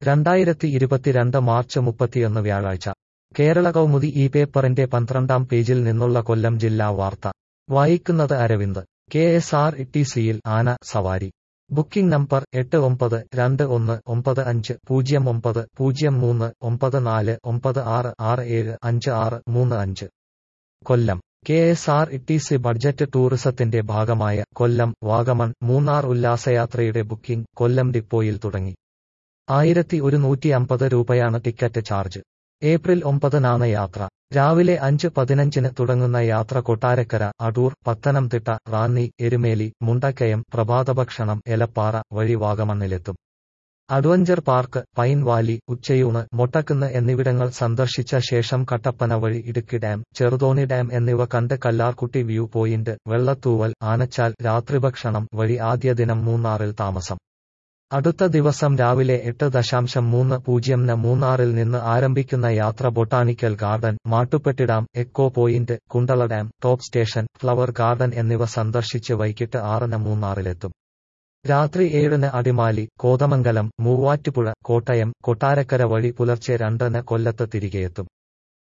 രണ്ടായിരത്തി ഇരുപത്തിരണ്ട് മാർച്ച് മുപ്പത്തിയൊന്ന് വ്യാഴാഴ്ച കേരള കൗമുദി ഈ പേപ്പറിന്റെ പന്ത്രണ്ടാം പേജിൽ നിന്നുള്ള കൊല്ലം ജില്ലാ വാർത്ത വായിക്കുന്നത് Aravind K S R T സിയിൽ ആന സവാരി ബുക്കിംഗ് നമ്പർ എട്ട് ഒമ്പത് രണ്ട് ഒന്ന് ഒമ്പത് അഞ്ച് പൂജ്യം ഒമ്പത് പൂജ്യം മൂന്ന് ഒമ്പത് നാല് ഒമ്പത് ആറ് ആറ് ഏഴ് അഞ്ച് ആറ് മൂന്ന് അഞ്ച് Kollam K S R T C budget ടൂറിസത്തിന്റെ ഭാഗമായ കൊല്ലം വാഗമൺ മൂന്നാർ ഉല്ലാസയാത്രയുടെ ബുക്കിംഗ് കൊല്ലം ഡിപ്പോയിൽ തുടങ്ങി ആയിരത്തി ഒരുന്നൂറ്റി അമ്പത് രൂപയാണ് ടിക്കറ്റ് ചാർജ് ഏപ്രിൽ ഒമ്പതിനാണ് യാത്ര രാവിലെ അഞ്ച് പതിനഞ്ചിന് തുടങ്ങുന്ന യാത്ര കൊട്ടാരക്കര അടൂർ പത്തനംതിട്ട റാന്നി എരുമേലി മുണ്ടക്കയം പ്രഭാതഭക്ഷണം എലപ്പാറ വഴി വാഗമണ്ണിലെത്തും അഡ്വഞ്ചർ പാർക്ക് പൈൻ വാലി ഉച്ചയൂണ് മൊട്ടക്കുന്ന് എന്നിവിടങ്ങൾ സന്ദർശിച്ച ശേഷം കട്ടപ്പന വഴി ഇടുക്കി ഡാം ചെറുതോണി ഡാം എന്നിവ കണ്ട് കല്ലാർകുട്ടി വ്യൂ പോയിന്റ് വെള്ളത്തൂവൽ ആനച്ചാൽ രാത്രിഭക്ഷണം വഴി ആദ്യ ദിനം മൂന്നാറിൽ താമസം അടുത്ത ദിവസം രാവിലെ എട്ട് ദശാംശം മൂന്ന് പൂജ്യംന് മൂന്നാറിൽ നിന്ന് ആരംഭിക്കുന്ന യാത്ര botanical garden Mattupetty dam echo point Kundala dam top station flower garden എന്നിവ സന്ദർശിച്ച് വൈകിട്ട് ആറിന് മൂന്നാറിലെത്തും രാത്രി ഏഴിന് അടിമാലി കോതമംഗലം മൂവാറ്റുപുഴ കോട്ടയം കൊട്ടാരക്കര വഴി പുലർച്ചെ രണ്ടിന് കൊല്ലത്ത് തിരികെയെത്തും